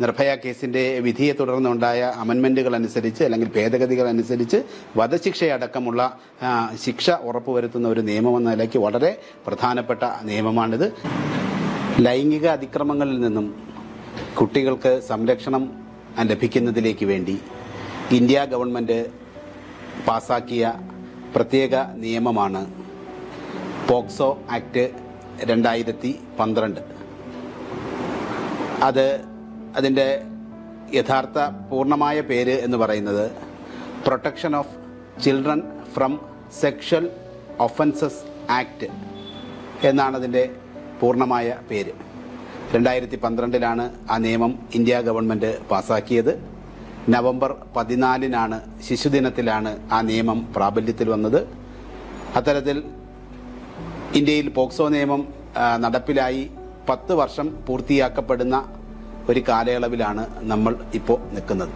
നിർഭയ കേസിന്റെ വിധിയെ തുടർന്നുണ്ടായ അമൻമെന്റുകൾ അനുസരിച്ച് അല്ലെങ്കിൽ ഭേദഗതികൾ അനുസരിച്ച് വധശിക്ഷയടക്കമുള്ള ആ, ശിക്ഷ ഉറപ്പുവരുത്തുന്ന ഒരു നിയമം എന്ന നിലയ്ക്ക് വളരെ പ്രധാനപ്പെട്ട നിയമമാണിത് ലൈംഗിക അതിക്രമങ്ങളിൽ നിന്നും കുട്ടികൾക്ക് സംരക്ഷണം ലഭിക്കുന്നതിലേക്ക് വേണ്ടി ഇന്ത്യ ഗവൺമെന്റ് പാസാക്കിയ പ്രത്യേക നിയമമാണ് പോക്സോ ആക്ട് രണ്ടായിരത്തി പന്ത്രണ്ട് അത് അതിൻ്റെ യഥാർത്ഥ പൂർണ്ണമായ പേര് എന്ന് പറയുന്നത് protection of children from sexual offences act എന്നാണ് അതിൻ്റെ പൂർണ്ണമായ പേര് രണ്ടായിരത്തി പന്ത്രണ്ടിലാണ് ആ നിയമം ഇന്ത്യ ഗവൺമെൻറ് പാസാക്കിയത് നവംബർ പതിനാലിനാണ് ശിശുദിനത്തിലാണ് ആ നിയമം പ്രാബല്യത്തിൽ വന്നത് അത്തരത്തിൽ ഇന്ത്യയിൽ പോക്സോ നിയമം ആ, നടപ്പിലായി പത്ത് വർഷം പൂർത്തിയാക്കപ്പെടുന്ന ഒരു കാലയളവിലാണ് നമ്മൾ ഇപ്പോൾ നിൽക്കുന്നത്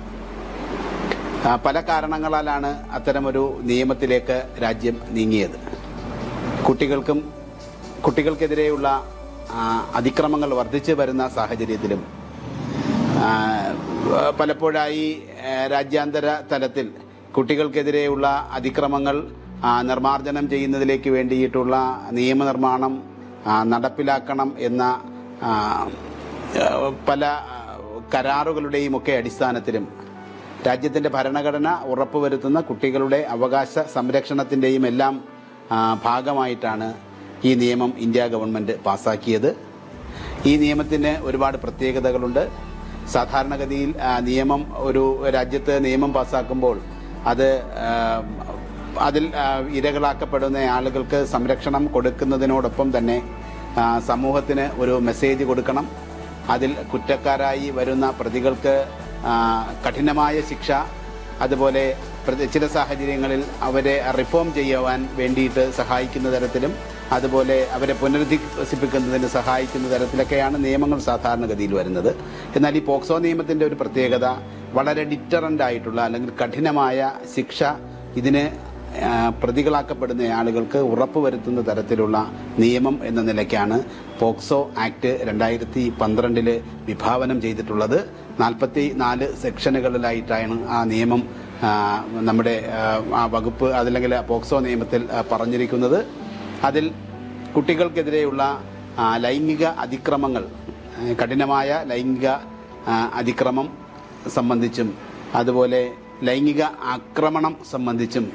ആ, പല കാരണങ്ങളാലാണ് അത്തരമൊരു നിയമത്തിലേക്ക് രാജ്യം നീങ്ങിയത് കുട്ടികൾക്കും കുട്ടികൾക്കെതിരെയുള്ള ആ, അതിക്രമങ്ങൾ വർദ്ധിച്ചു വരുന്ന സാഹചര്യത്തിലും ആ, പലപ്പോഴായി ആ, രാജ്യാന്തര തലത്തിൽ കുട്ടികൾക്കെതിരെയുള്ള അതിക്രമങ്ങൾ ആ, നിർമ്മാർജ്ജനം ചെയ്യുന്നതിലേക്ക് വേണ്ടിയിട്ടുള്ള നിയമനിർമ്മാണം ആ, നടപ്പിലാക്കണം എന്ന ആ, ആ, പല ആ, കരാറുകളുടെയും ഒക്കെ അടിസ്ഥാനത്തിലും രാജ്യത്തിന്റെ ഭരണഘടന ഉറപ്പുവരുത്തുന്ന കുട്ടികളുടെ അവകാശ സംരക്ഷണത്തിന്റെയും എല്ലാം ആ, ഭാഗമായിട്ടാണ് ഈ നിയമം ഇന്ത്യ ഗവൺമെന്റ് പാസാക്കിയത് ഈ നിയമത്തിന് ഒരുപാട് പ്രത്യേകതകളുണ്ട് സാധാരണഗതിയിൽ ആ, നിയമം ഒരു രാജ്യത്ത് നിയമം പാസാക്കുമ്പോൾ അത് ആ, അതിൽ ആ, ഇരകളാക്കപ്പെടുന്ന ആളുകൾക്ക് സംരക്ഷണം കൊടുക്കുന്നതിനോടൊപ്പം തന്നെ ആ, സമൂഹത്തിന് ഒരു മെസ്സേജ് കൊടുക്കണം അതിൽ കുറ്റക്കാരായി വരുന്ന പ്രതികൾക്ക് ആ, കഠിനമായ ശിക്ഷ അതുപോലെ പ്രതി- ചില സാഹചര്യങ്ങളിൽ അവരെ റിഫോം ചെയ്യുവാൻ വേണ്ടിയിട്ട് സഹായിക്കുന്ന തരത്തിലും അതുപോലെ അവരെ പുനരധിവസിപ്പിക്കുന്നതിന് സഹായിക്കുന്ന തരത്തിലൊക്കെയാണ് നിയമങ്ങൾ സാധാരണഗതിയിൽ വരുന്നത് എന്നാൽ ഈ പോക്സോ നിയമത്തിന്റെ ഒരു പ്രത്യേകത വളരെ ഡിറ്ററൻ്റ് ആയിട്ടുള്ള അല്ലെങ്കിൽ കഠിനമായ ശിക്ഷ ഇതിന് ആ, പ്രതികളാക്കപ്പെടുന്ന ആളുകൾക്ക് ഉറപ്പുവരുത്തുന്ന തരത്തിലുള്ള നിയമം എന്ന നിലയ്ക്കാണ് പോക്സോ ആക്ട് രണ്ടായിരത്തി പന്ത്രണ്ടില് വിഭാവനം ചെയ്തിട്ടുള്ളത് നാൽപ്പത്തി നാല് സെക്ഷനുകളിലായിട്ടാണ് ആ നിയമം ആ, നമ്മുടെ ആ, ആ വകുപ്പ് അതല്ലെങ്കിൽ പോക്സോ നിയമത്തിൽ ആ, പറഞ്ഞിരിക്കുന്നത് അതിൽ കുട്ടികൾക്കെതിരെയുള്ള ആ, ലൈംഗിക അതിക്രമങ്ങൾ ആ, കഠിനമായ ലൈംഗിക ആ, അതിക്രമം സംബന്ധിച്ചും അതുപോലെ ലൈംഗിക ആക്രമണം സംബന്ധിച്ചും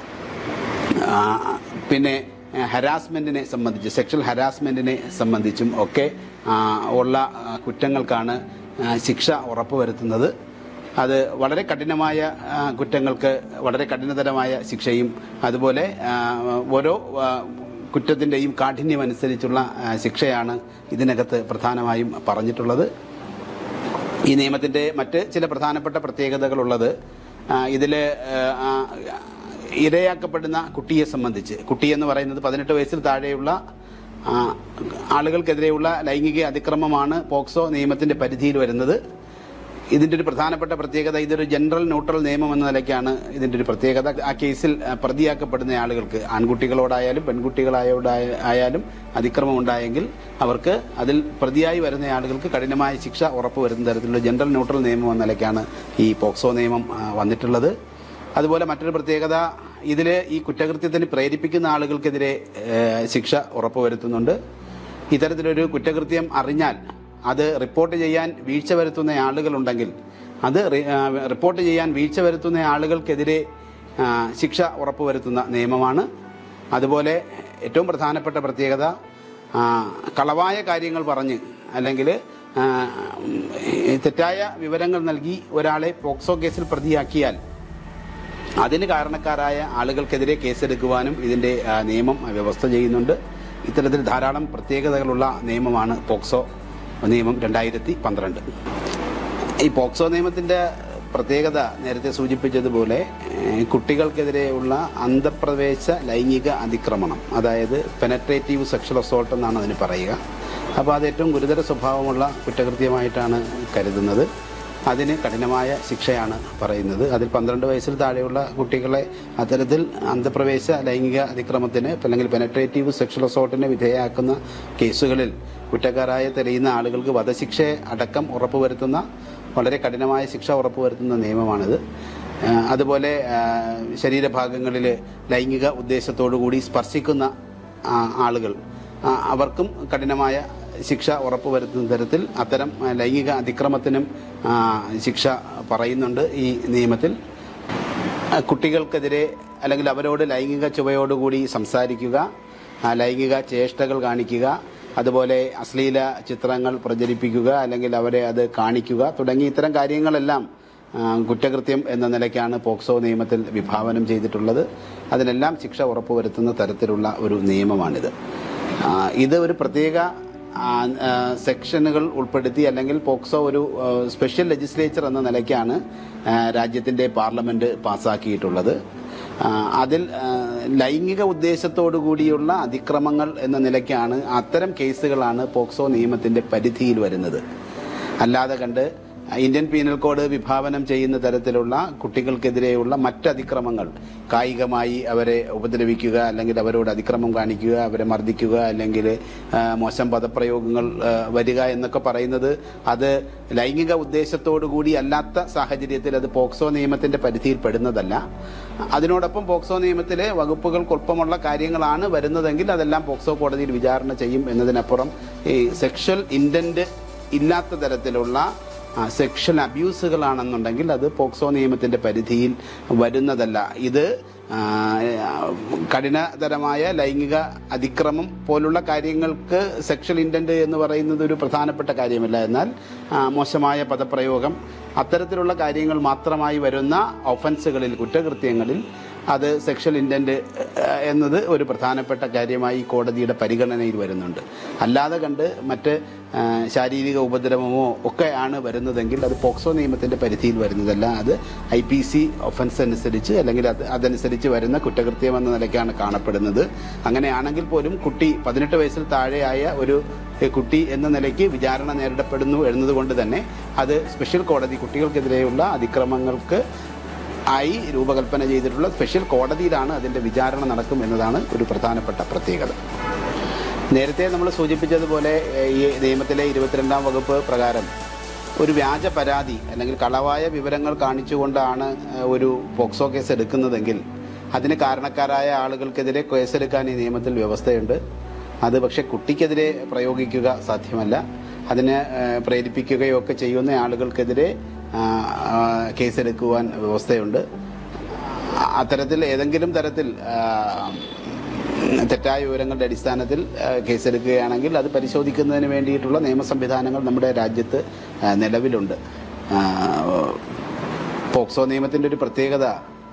ആ, പിന്നെ ഹരാസ്മെന്റിനെ സംബന്ധിച്ച് സെക്ഷൽ ഹരാസ്മെന്റിനെ സംബന്ധിച്ചും ഒക്കെ ആ, ഉള്ള ആ, കുറ്റങ്ങൾക്കാണ് ആ, ശിക്ഷ ഉറപ്പുവരുത്തുന്നത് അത് വളരെ കഠിനമായ ആ, കുറ്റങ്ങൾക്ക് വളരെ കഠിനതരമായ ശിക്ഷയും അതുപോലെ ആ, ഓരോ ആ, കുറ്റത്തിന്റെയും കാഠിന്യം അനുസരിച്ചുള്ള ആ, ശിക്ഷയാണ് ഇതിനകത്ത് പ്രധാനമായും പറഞ്ഞിട്ടുള്ളത് ഈ നിയമത്തിന്റെ മറ്റ് ചില പ്രധാനപ്പെട്ട പ്രത്യേകതകളുള്ളത് ഇതിൽ ഇരയാക്കപ്പെടുന്ന കുട്ടിയെ സംബന്ധിച്ച് കുട്ടി എന്ന് പറയുന്നത് പതിനെട്ട് വയസ്സിൽ താഴെയുള്ള ആ, ആളുകൾക്കെതിരെയുള്ള ലൈംഗിക അതിക്രമമാണ് പോക്സോ നിയമത്തിന്റെ പരിധിയിൽ വരുന്നത് ഇതിന്റെ ഒരു പ്രധാനപ്പെട്ട പ്രത്യേകത ഇതൊരു ജനറൽ ന്യൂട്രൽ നിയമം എന്ന നിലയ്ക്കാണ് ഇതിന്റെ ഒരു പ്രത്യേകത ആ കേസിൽ ആ, പ്രതിയാക്കപ്പെടുന്ന ആളുകൾക്ക് ആൺകുട്ടികളോടായാലും പെൺകുട്ടികളായോടായ- ആയാലും അതിക്രമം ഉണ്ടായെങ്കിൽ അവർക്ക് അതിൽ പ്രതിയായി വരുന്ന ആളുകൾക്ക് കഠിനമായ ശിക്ഷ ഉറപ്പുവരുന്ന തരത്തിലുള്ള ജനറൽ ന്യൂട്രൽ നിയമം എന്ന നിലയ്ക്കാണ് ഈ പോക്സോ നിയമം ആ, വന്നിട്ടുള്ളത് അതുപോലെ മറ്റൊരു പ്രത്യേകത ഇതിൽ ഈ കുറ്റകൃത്യത്തിന് പ്രേരിപ്പിക്കുന്ന ആളുകൾക്കെതിരെ ഏ, ശിക്ഷ ഉറപ്പുവരുത്തുന്നുണ്ട് ഇത്തരത്തിലൊരു കുറ്റകൃത്യം അറിഞ്ഞാൽ അത് റിപ്പോർട്ട് ചെയ്യാൻ വീഴ്ച വരുത്തുന്ന ആളുകളുണ്ടെങ്കിൽ അത് റി- ആ, റിപ്പോർട്ട് ചെയ്യാൻ വീഴ്ച വരുത്തുന്ന ആളുകൾക്കെതിരെ ആ, ശിക്ഷ ഉറപ്പുവരുത്തുന്ന നിയമമാണ് അതുപോലെ ഏറ്റവും പ്രധാനപ്പെട്ട പ്രത്യേകത ആ, കളവായ കാര്യങ്ങൾ പറഞ്ഞ് അല്ലെങ്കിൽ ആ, തെറ്റായ വിവരങ്ങൾ നൽകി ഒരാളെ പോക്സോ കേസിൽ പ്രതിയാക്കിയാൽ അതിന് കാരണക്കാരായ ആളുകൾക്കെതിരെ കേസെടുക്കുവാനും ഇതിന്റെ ആ, നിയമം വ്യവസ്ഥ ചെയ്യുന്നുണ്ട് ഇത്തരത്തിൽ ധാരാളം പ്രത്യേകതകളുള്ള നിയമമാണ് പോക്സോ നിയമം രണ്ടായിരത്തി പന്ത്രണ്ട് ഈ പോക്സോ നിയമത്തിന്റെ പ്രത്യേകത നേരത്തെ സൂചിപ്പിച്ചതുപോലെ ഏഹ്, കുട്ടികൾക്കെതിരെയുള്ള അന്തപ്രവേശ ലൈംഗിക അതിക്രമണം അതായത് പെനട്രേറ്റീവ് സെക്ഷൽ അസോൾട്ട് എന്നാണ് അതിന് പറയുക അപ്പോൾ അത് ഏറ്റവും ഗുരുതര സ്വഭാവമുള്ള കുറ്റകൃത്യമായിട്ടാണ് കരുതുന്നത് അതിന് കഠിനമായ ശിക്ഷയാണ് പറയുന്നത് അതിൽ പന്ത്രണ്ട് വയസ്സിൽ താഴെയുള്ള കുട്ടികളെ അത്തരത്തിൽ അന്ധപ്രവേശ ലൈംഗിക അതിക്രമത്തിന് അല്ലെങ്കിൽ പെനട്രേറ്റീവ് സെക്ഷൽ അസോൾട്ടിന് വിധേയമാക്കുന്ന കേസുകളിൽ കുറ്റക്കാരായ തെളിയുന്ന ആളുകൾക്ക് വധശിക്ഷ അടക്കം ഉറപ്പുവരുത്തുന്ന വളരെ കഠിനമായ ശിക്ഷ ഉറപ്പുവരുത്തുന്ന നിയമമാണിത് ആ, അതുപോലെ ആ, ശരീരഭാഗങ്ങളിൽ ലൈംഗിക ഉദ്ദേശത്തോടു കൂടി സ്പർശിക്കുന്ന ആ, ആളുകൾ ആ, അവർക്കും കഠിനമായ ശിക്ഷ ഉറപ്പുവരുത്തുന്ന തരത്തിൽ അത്തരം ആ, ലൈംഗിക അതിക്രമത്തിനും ആ, ശിക്ഷ പറയുന്നുണ്ട് ഈ നിയമത്തിൽ ആ, കുട്ടികൾക്കെതിരെ അല്ലെങ്കിൽ അവരോട് ലൈംഗിക ചുവയോടുകൂടി സംസാരിക്കുക ആ, ലൈംഗിക ചേഷ്ടകൾ കാണിക്കുക അതുപോലെ അശ്ലീല ചിത്രങ്ങൾ പ്രചരിപ്പിക്കുക അല്ലെങ്കിൽ അവരെ അത് കാണിക്കുക തുടങ്ങി ഇത്തരം കാര്യങ്ങളെല്ലാം ആ, കുറ്റകൃത്യം എന്ന നിലയ്ക്കാണ് പോക്സോ നിയമത്തിൽ വിഭാവനം ചെയ്തിട്ടുള്ളത് അതിനെല്ലാം ശിക്ഷ ഉറപ്പുവരുത്തുന്ന തരത്തിലുള്ള ഒരു നിയമമാണിത് ആ, ഇത് ഒരു പ്രത്യേക ആ, ആ, സെക്ഷനുകൾ ഉൾപ്പെടുത്തി അല്ലെങ്കിൽ പോക്സോ ഒരു ആ, സ്പെഷ്യൽ ലെജിസ്ലേച്ചർ എന്ന നിലയ്ക്കാണ് ആ, രാജ്യത്തിന്റെ പാർലമെന്റ് പാസാക്കിയിട്ടുള്ളത് ആ, അതിൽ ആ, ലൈംഗിക ഉദ്ദേശത്തോടു കൂടിയുള്ള അതിക്രമങ്ങൾ എന്ന നിലയ്ക്കാണ് അത്തരം കേസുകളാണ് പോക്സോ നിയമത്തിന്റെ പരിധിയിൽ വരുന്നത് അല്ലാതെ കണ്ട് ഇന്ത്യൻ പീനൽ കോഡ് വിഭാവനം ചെയ്യുന്ന തരത്തിലുള്ള കുട്ടികൾക്കെതിരെയുള്ള മറ്റ് അതിക്രമങ്ങൾ കായികമായി അവരെ ഉപദ്രവിക്കുക അല്ലെങ്കിൽ അവരോട് അതിക്രമം കാണിക്കുക അവരെ മർദ്ദിക്കുക അല്ലെങ്കിൽ ആ, മോശം പദപ്രയോഗങ്ങൾ ആ, വരിക എന്നൊക്കെ പറയുന്നത് അത് ലൈംഗിക ഉദ്ദേശത്തോടു കൂടി അല്ലാത്ത സാഹചര്യത്തിൽ അത് പോക്സോ നിയമത്തിന്റെ പരിധിയിൽ പെടുന്നതല്ല അതിനോടൊപ്പം പോക്സോ നിയമത്തിലെ വകുപ്പുകൾക്കൊപ്പമുള്ള കാര്യങ്ങളാണ് വരുന്നതെങ്കിൽ അതെല്ലാം പോക്സോ കോടതിയിൽ വിചാരണ ചെയ്യും എന്നതിനപ്പുറം ഈ സെക്ഷൽ ഇന്റന്റ് ഇല്ലാത്ത തരത്തിലുള്ള ആ, സെക്ഷൽ അബ്യൂസുകളാണെന്നുണ്ടെങ്കിൽ അത് പോക്സോ നിയമത്തിന്റെ പരിധിയിൽ വരുന്നതല്ല ഇത് ആ, കഠിനതരമായ ലൈംഗിക അതിക്രമം പോലുള്ള കാര്യങ്ങൾക്ക് സെക്ഷൽ ഇന്റന്റ് എന്ന് പറയുന്നത് ഒരു പ്രധാനപ്പെട്ട കാര്യമല്ല എന്നാൽ ആ, മോശമായ പദപ്രയോഗം അത്തരത്തിലുള്ള കാര്യങ്ങൾ മാത്രമായി വരുന്ന ഒഫൻസുകളിൽ കുറ്റകൃത്യങ്ങളിൽ അത് സെക്ഷൽ ഇന്റന്റ് എന്നത് ഒരു പ്രധാനപ്പെട്ട കാര്യമായി കോടതിയുടെ പരിഗണനയിൽ വരുന്നുണ്ട് അല്ലാതെ കണ്ട് മറ്റ് ആ, ശാരീരിക ഉപദ്രവമോ ഒക്കെ ആണ് വരുന്നതെങ്കിൽ അത് പോക്സോ നിയമത്തിന്റെ പരിധിയിൽ വരുന്നതല്ല അത് ഐ പി സി ഒഫൻസ് അനുസരിച്ച് അല്ലെങ്കിൽ അത് അതനുസരിച്ച് വരുന്ന കുറ്റകൃത്യം എന്ന നിലയ്ക്കാണ് കാണപ്പെടുന്നത് അങ്ങനെയാണെങ്കിൽ പോലും കുട്ടി പതിനെട്ട് വയസ്സിൽ താഴെയായ ഒരു ഏ, കുട്ടി എന്ന നിലയ്ക്ക് വിചാരണ നേരിടപ്പെടുന്നു എന്നതുകൊണ്ട് തന്നെ അത് സ്പെഷ്യൽ കോടതി കുട്ടികൾക്കെതിരെയുള്ള അതിക്രമങ്ങൾക്ക് ആയി രൂപകൽപ്പന ചെയ്തിട്ടുള്ള സ്പെഷ്യൽ കോടതിയിലാണ് അതിന്റെ വിചാരണ നടക്കും എന്നതാണ് ഒരു പ്രധാനപ്പെട്ട പ്രത്യേകത നേരത്തെ നമ്മൾ സൂചിപ്പിച്ചതുപോലെ ഏഹ്, ഈ നിയമത്തിലെ ഇരുപത്തിരണ്ടാം വകുപ്പ് പ്രകാരം ഒരു വ്യാജ പരാതി അല്ലെങ്കിൽ കളവായ വിവരങ്ങൾ കാണിച്ചുകൊണ്ടാണ് ഏഹ്, ഒരു പോക്സോ കേസ് എടുക്കുന്നതെങ്കിൽ അതിന് കാരണക്കാരായ ആളുകൾക്കെതിരെ കേസെടുക്കാൻ ഈ നിയമത്തിൽ വ്യവസ്ഥയുണ്ട് അത് പക്ഷെ കുട്ടിക്കെതിരെ പ്രയോഗിക്കുക സാധ്യമല്ല അതിനെ ഏഹ്, പ്രേരിപ്പിക്കുകയോ ഒക്കെ ചെയ്യുന്ന ആളുകൾക്കെതിരെ ആ, ആ, കേസെടുക്കുവാൻ വ്യവസ്ഥയുണ്ട് അത്തരത്തിൽ ഏതെങ്കിലും തരത്തിൽ ആ, തെറ്റായ വിവരങ്ങളുടെ അടിസ്ഥാനത്തിൽ ആ, കേസെടുക്കുകയാണെങ്കിൽ അത് പരിശോധിക്കുന്നതിന് വേണ്ടിയിട്ടുള്ള നിയമ സംവിധാനങ്ങൾ നമ്മുടെ രാജ്യത്ത് ആ, നിലവിലുണ്ട് ആ, പോക്സോ നിയമത്തിന്റെ ഒരു പ്രത്യേകത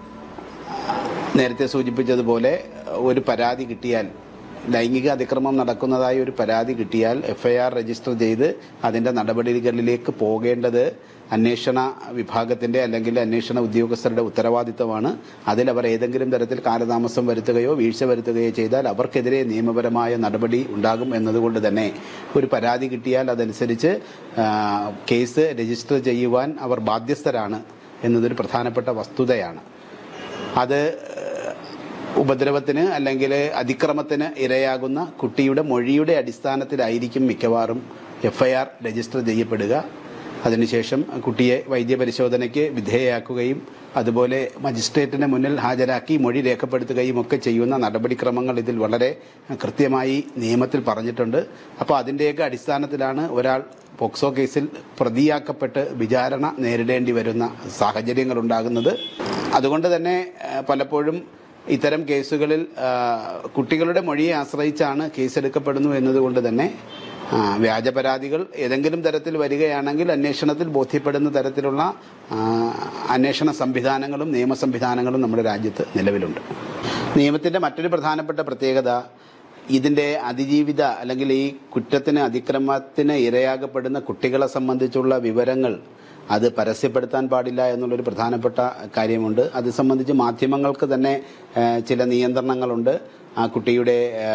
നേരത്തെ സൂചിപ്പിച്ചതുപോലെ ഒരു പരാതി കിട്ടിയാൽ ലൈംഗിക അതിക്രമം നടക്കുന്നതായി ഒരു പരാതി കിട്ടിയാൽ എഫ്ഐആർ രജിസ്റ്റർ ചെയ്ത് അതിന്റെ നടപടികളിലേക്ക് പോകേണ്ടത് അന്വേഷണ വിഭാഗത്തിന്റെ അല്ലെങ്കിൽ അന്വേഷണ ഉദ്യോഗസ്ഥരുടെ ഉത്തരവാദിത്തമാണ് അതിൽ അവർ ഏതെങ്കിലും തരത്തിൽ കാലതാമസം വരുത്തുകയോ വീഴ്ച വരുത്തുകയോ ചെയ്താൽ അവർക്കെതിരെ നിയമപരമായ നടപടി ഉണ്ടാകും എന്നതുകൊണ്ട് തന്നെ ഒരു പരാതി കിട്ടിയാൽ അതനുസരിച്ച് ആ, കേസ് രജിസ്റ്റർ ചെയ്യുവാൻ അവർ ബാധ്യസ്ഥരാണ് എന്നതൊരു പ്രധാനപ്പെട്ട വസ്തുതയാണ് അത് ഏഹ്, ഉപദ്രവത്തിന് അല്ലെങ്കിൽ അതിക്രമത്തിന് ഇരയാകുന്ന കുട്ടിയുടെ മൊഴിയുടെ അടിസ്ഥാനത്തിലായിരിക്കും മിക്കവാറും എഫ്ഐആർ രജിസ്റ്റർ ചെയ്യപ്പെടുക അതിനുശേഷം കുട്ടിയെ വൈദ്യപരിശോധനയ്ക്ക് വിധേയയാക്കുകയും അതുപോലെ മജിസ്ട്രേറ്റിന് മുന്നിൽ ഹാജരാക്കി മൊഴി രേഖപ്പെടുത്തുകയും ഒക്കെ ചെയ്യുന്ന നടപടിക്രമങ്ങൾ ഇതിൽ വളരെ കൃത്യമായി നിയമത്തിൽ പറഞ്ഞിട്ടുണ്ട് അപ്പോൾ അതിൻ്റെയൊക്കെ അടിസ്ഥാനത്തിലാണ് ഒരാൾ പോക്സോ കേസിൽ പ്രതിയാക്കപ്പെട്ട് വിചാരണ നേരിടേണ്ടി വരുന്ന സാഹചര്യങ്ങൾ ഉണ്ടാകുന്നത് അതുകൊണ്ട് തന്നെ ആ, പലപ്പോഴും ഇത്തരം കേസുകളിൽ ആ, കുട്ടികളുടെ മൊഴിയെ ആശ്രയിച്ചാണ് കേസെടുക്കപ്പെടുന്നു എന്നതുകൊണ്ട് തന്നെ ആ, വ്യാജ പരാതികൾ ഏതെങ്കിലും തരത്തിൽ വരികയാണെങ്കിൽ അന്വേഷണത്തിൽ ബോധ്യപ്പെടുന്ന തരത്തിലുള്ള ആ, അന്വേഷണ സംവിധാനങ്ങളും നിയമ സംവിധാനങ്ങളും നമ്മുടെ രാജ്യത്ത് നിലവിലുണ്ട് നിയമത്തിന്റെ മറ്റൊരു പ്രധാനപ്പെട്ട പ്രത്യേകത ഇതിന്റെ അതിജീവിത അല്ലെങ്കിൽ ഈ കുറ്റത്തിന് അതിക്രമത്തിന് ഇരയാകപ്പെടുന്ന കുട്ടികളെ സംബന്ധിച്ചുള്ള വിവരങ്ങൾ അത് പരസ്യപ്പെടുത്താൻ പാടില്ല എന്നുള്ളൊരു പ്രധാനപ്പെട്ട കാര്യമുണ്ട് അത് സംബന്ധിച്ച് മാധ്യമങ്ങൾക്ക് തന്നെ ഏഹ്, ചില നിയന്ത്രണങ്ങളുണ്ട് ആ കുട്ടിയുടെ ആ,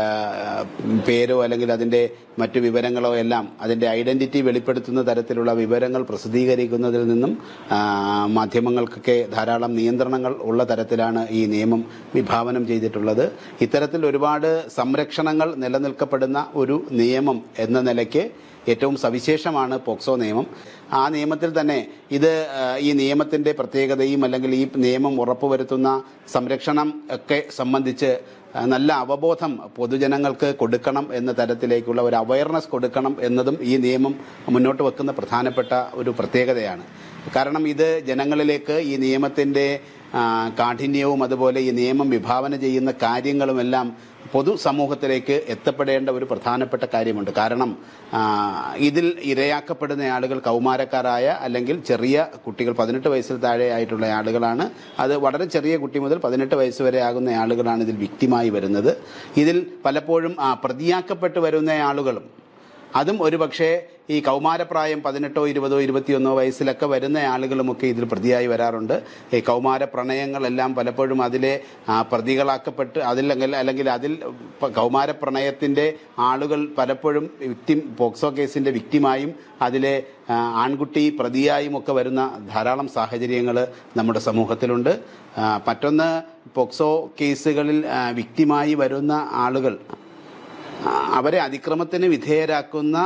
പേരോ അല്ലെങ്കിൽ അതിന്റെ മറ്റു വിവരങ്ങളോ എല്ലാം അതിന്റെ ഐഡന്റിറ്റി വെളിപ്പെടുത്തുന്ന തരത്തിലുള്ള വിവരങ്ങൾ പ്രസിദ്ധീകരിക്കുന്നതിൽ നിന്നും ആ, മാധ്യമങ്ങൾക്കൊക്കെ ധാരാളം നിയന്ത്രണങ്ങൾ ഉള്ള തരത്തിലാണ് ഈ നിയമം വിഭാവനം ചെയ്തിട്ടുള്ളത് ഇത്തരത്തിൽ ഒരുപാട് സംരക്ഷണങ്ങൾ നിലനിൽക്കപ്പെടുന്ന ഒരു നിയമം എന്ന നിലയ്ക്ക് ഏറ്റവും സവിശേഷമാണ് പോക്സോ നിയമം ആ നിയമത്തിൽ തന്നെ ഇത് ആ, ഈ നിയമത്തിന്റെ പ്രത്യേകതയും അല്ലെങ്കിൽ ഈ നിയമം ഉറപ്പുവരുത്തുന്ന സംരക്ഷണം ഒക്കെ സംബന്ധിച്ച് ആ, നല്ല അവബോധം പൊതുജനങ്ങൾക്ക് കൊടുക്കണം എന്ന തരത്തിലേക്കുള്ള ഒരു അവയർനെസ് കൊടുക്കണം എന്നതും ഈ നിയമം മുന്നോട്ട് വെക്കുന്ന പ്രധാനപ്പെട്ട ഒരു പ്രത്യേകതയാണ് കാരണം ഇത് ജനങ്ങളിലേക്ക് ഈ നിയമത്തിന്റെ ആ, കാഠിന്യവും അതുപോലെ ഈ നിയമം വിഭാവന ചെയ്യുന്ന കാര്യങ്ങളുമെല്ലാം പൊതുസമൂഹത്തിലേക്ക് എത്തപ്പെടേണ്ട ഒരു പ്രധാനപ്പെട്ട കാര്യമുണ്ട് കാരണം ആ, ഇതിൽ ഇരയാക്കപ്പെടുന്ന ആളുകൾ കൗമാരക്കാരായ അല്ലെങ്കിൽ ചെറിയ കുട്ടികൾ പതിനെട്ട് വയസ്സിൽ താഴെ ആയിട്ടുള്ള ആളുകളാണ് അത് വളരെ ചെറിയ കുട്ടി മുതൽ പതിനെട്ട് വയസ്സ് വരെ ആകുന്ന ആളുകളാണ് ഇതിൽ വിക്റ്റിമായി വരുന്നത് ഇതിൽ പലപ്പോഴും ആ, പ്രതിയാക്കപ്പെട്ട് വരുന്ന ആളുകളും അതും ഒരുപക്ഷെ ഈ കൗമാരപ്രായം പതിനെട്ടോ ഇരുപതോ ഇരുപത്തിയൊന്നോ വയസ്സിലൊക്കെ വരുന്ന ആളുകളുമൊക്കെ ഇതിൽ പ്രതിയായി വരാറുണ്ട് ഈ കൗമാര പ്രണയങ്ങളെല്ലാം പലപ്പോഴും അതിലെ ആ, പ്രതികളാക്കപ്പെട്ട് അതിൽ അല്ലെങ്കിൽ അല്ലെങ്കിൽ അതിൽ പ- കൗമാര പ്രണയത്തിന്റെ ആളുകൾ പലപ്പോഴും വിക്ടിം പോക്സോ കേസിന്റെ വിക്റ്റിമായും അതിലെ ആ, ആൺകുട്ടി പ്രതിയായും ഒക്കെ വരുന്ന ധാരാളം സാഹചര്യങ്ങൾ നമ്മുടെ സമൂഹത്തിലുണ്ട് ആ, മറ്റൊന്ന് പോക്സോ കേസുകളിൽ ആ, വിക്റ്റിമായി വരുന്ന ആളുകൾ ആ, അവരെ അതിക്രമത്തിന് വിധേയരാക്കുന്ന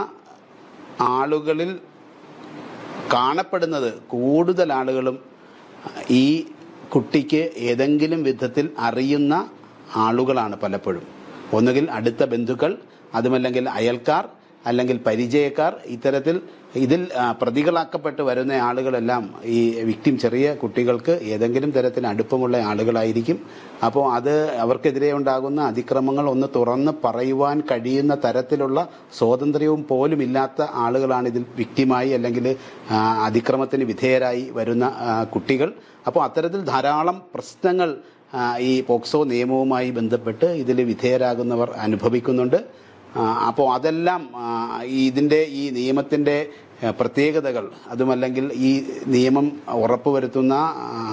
ആളുകളിൽ കാണപ്പെടുന്നത് കൂടുതൽ ആളുകളും ഈ കുട്ടിക്ക് ഏതെങ്കിലും വിധത്തിൽ അറിയുന്ന ആളുകളാണ് പലപ്പോഴും ഒന്നുകിൽ അടുത്ത ബന്ധുക്കൾ അതുമല്ലെങ്കിൽ അയൽക്കാർ അല്ലെങ്കിൽ പരിചയക്കാർ ഇത്തരത്തിൽ ഇതിൽ ആ, പ്രതികളാക്കപ്പെട്ട് വരുന്ന ആളുകളെല്ലാം ഈ വിക്ടിം ചെറിയ കുട്ടികൾക്ക് ഏതെങ്കിലും തരത്തിൽ അടുപ്പമുള്ള ആളുകളായിരിക്കും അപ്പോൾ അത് അവർക്കെതിരെ ഉണ്ടാകുന്ന അതിക്രമങ്ങൾ ഒന്ന് തുറന്ന് പറയുവാൻ കഴിയുന്ന തരത്തിലുള്ള സ്വാതന്ത്ര്യവും പോലും ഇല്ലാത്ത ആളുകളാണ് ഇതിൽ വിക്ടിമായി അല്ലെങ്കിൽ ആ, അതിക്രമത്തിന് വിധേയരായി വരുന്ന ആ, കുട്ടികൾ അപ്പോൾ അത്തരത്തിൽ ധാരാളം പ്രശ്നങ്ങൾ ആ, ഈ പോക്സോ നിയമവുമായി ബന്ധപ്പെട്ട് ഇതിൽ വിധേയരാകുന്നവർ അനുഭവിക്കുന്നുണ്ട് അപ്പോൾ അതെല്ലാം ആ, ഈ ഇതിൻ്റെ ഈ നിയമത്തിൻ്റെ ആ, പ്രത്യേകതകൾ അതുമല്ലെങ്കിൽ ഈ നിയമം ഉറപ്പുവരുത്തുന്ന ആ,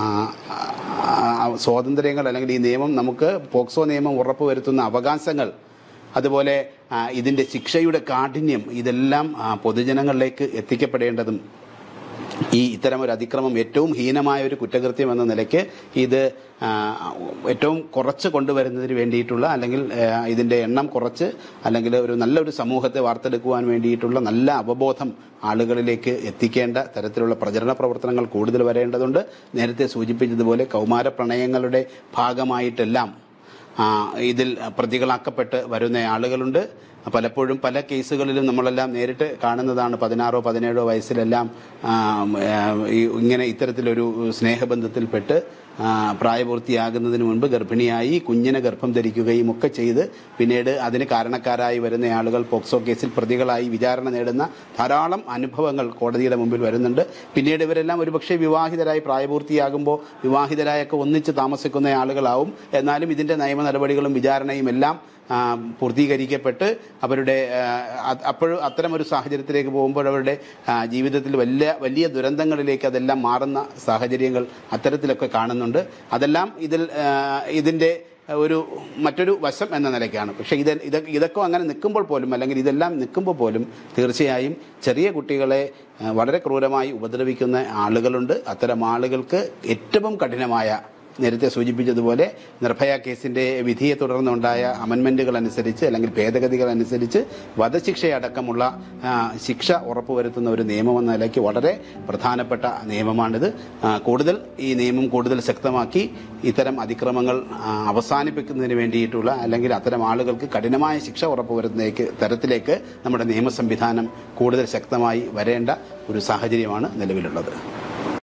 ആ, സ്വാതന്ത്ര്യങ്ങൾ അല്ലെങ്കിൽ ഈ നിയമം നമുക്ക് പോക്സോ നിയമം ഉറപ്പുവരുത്തുന്ന അവകാശങ്ങൾ അതുപോലെ ആ, ഇതിൻ്റെ ശിക്ഷയുടെ കാഠിന്യം ഇതെല്ലാം ആ, പൊതുജനങ്ങളിലേക്ക് എത്തിക്കപ്പെടേണ്ടതും ഈ ഇത്തരം ഒരു അതിക്രമം ഏറ്റവും ഹീനമായ ഒരു കുറ്റകൃത്യം എന്ന നിലയ്ക്ക് ഇത് ആ, ഏറ്റവും കുറച്ച് കൊണ്ടുവരുന്നതിന് വേണ്ടിയിട്ടുള്ള അല്ലെങ്കിൽ ആ, ഇതിന്റെ എണ്ണം കുറച്ച് അല്ലെങ്കിൽ ഒരു നല്ലൊരു സമൂഹത്തെ വാർത്തെടുക്കുവാൻ വേണ്ടിയിട്ടുള്ള നല്ല അവബോധം ആളുകളിലേക്ക് എത്തിക്കേണ്ട തരത്തിലുള്ള പ്രചരണ പ്രവർത്തനങ്ങൾ കൂടുതൽ വരേണ്ടതുണ്ട് നേരത്തെ സൂചിപ്പിച്ചതുപോലെ കൗമാര പ്രണയങ്ങളുടെ ഭാഗമായിട്ടെല്ലാം ആ, ഇതിൽ പ്രതികളാക്കപ്പെട്ട് വരുന്ന ആളുകളുണ്ട് പലപ്പോഴും പല കേസുകളിലും നമ്മളെല്ലാം നേരിട്ട് കാണുന്നതാണ് പതിനാറോ പതിനേഴോ വയസ്സിലെല്ലാം ആ, ആ, ഈ ഇങ്ങനെ ഇത്തരത്തിലൊരു സ്നേഹബന്ധത്തിൽപ്പെട്ട് ആ, പ്രായപൂർത്തിയാകുന്നതിന് മുൻപ് ഗർഭിണിയായി കുഞ്ഞിനെ ഗർഭം ധരിക്കുകയും ഒക്കെ ചെയ്ത് പിന്നീട് അതിന് കാരണക്കാരായി വരുന്ന ആളുകൾ പോക്സോ കേസിൽ പ്രതികളായി വിചാരണ നേടുന്ന ധാരാളം അനുഭവങ്ങൾ കോടതിയുടെ മുമ്പിൽ വരുന്നുണ്ട് പിന്നീട് ഇവരെല്ലാം ഒരുപക്ഷെ വിവാഹിതരായി പ്രായപൂർത്തിയാകുമ്പോൾ വിവാഹിതരായൊക്കെ ഒന്നിച്ച് താമസിക്കുന്ന ആളുകളാവും എന്നാലും ഇതിന്റെ നിയമ നടപടികളും വിചാരണയും എല്ലാം ആ, പൂർത്തീകരിക്കപ്പെട്ട് അവരുടെ അപ്പോഴും അത്തരം ഒരു സാഹചര്യത്തിലേക്ക് പോകുമ്പോൾ അവരുടെ ആ, ജീവിതത്തിൽ വലിയ വലിയ ദുരന്തങ്ങളിലേക്ക് അതെല്ലാം മാറുന്ന സാഹചര്യങ്ങൾ അത്തരത്തിലൊക്കെ കാണുന്നുണ്ട് അതെല്ലാം ഇതിൽ ആ, ഇതിന്റെ ഒരു മറ്റൊരു വശം എന്ന നിലയ്ക്കാണ് പക്ഷേ ഇത് ഇതൊക്കെ ഇതൊക്കെ അങ്ങനെ നിൽക്കുമ്പോൾ പോലും അല്ലെങ്കിൽ ഇതെല്ലാം നിൽക്കുമ്പോൾ പോലും തീർച്ചയായും ചെറിയ കുട്ടികളെ ആ, വളരെ ക്രൂരമായി ഉപദ്രവിക്കുന്ന ആളുകളുണ്ട് അത്തരം ആളുകൾക്ക് ഏറ്റവും കഠിനമായ നേരത്തെ സൂചിപ്പിച്ചതുപോലെ നിർഭയ കേസിന്റെ വിധിയെ തുടർന്നുണ്ടായ അമൻമെന്റുകൾ അനുസരിച്ച് അല്ലെങ്കിൽ ഭേദഗതികൾ അനുസരിച്ച് വധശിക്ഷയടക്കമുള്ള ആ, ശിക്ഷ ഉറപ്പുവരുത്തുന്ന ഒരു നിയമമെന്ന നിലയ്ക്ക് വളരെ പ്രധാനപ്പെട്ട നിയമമാണിത് ആ, കൂടുതൽ ഈ നിയമം കൂടുതൽ ശക്തമാക്കി ഇത്തരം അതിക്രമങ്ങൾ ആ, അവസാനിപ്പിക്കുന്നതിന് വേണ്ടിയിട്ടുള്ള അല്ലെങ്കിൽ അത്തരം ആളുകൾക്ക് കഠിനമായ ശിക്ഷ ഉറപ്പുവരുത്തുന്ന തരത്തിലേക്ക് നമ്മുടെ നിയമ സംവിധാനം കൂടുതൽ ശക്തമായി വരേണ്ട ഒരു സാഹചര്യമാണ് നിലവിലുള്ളത്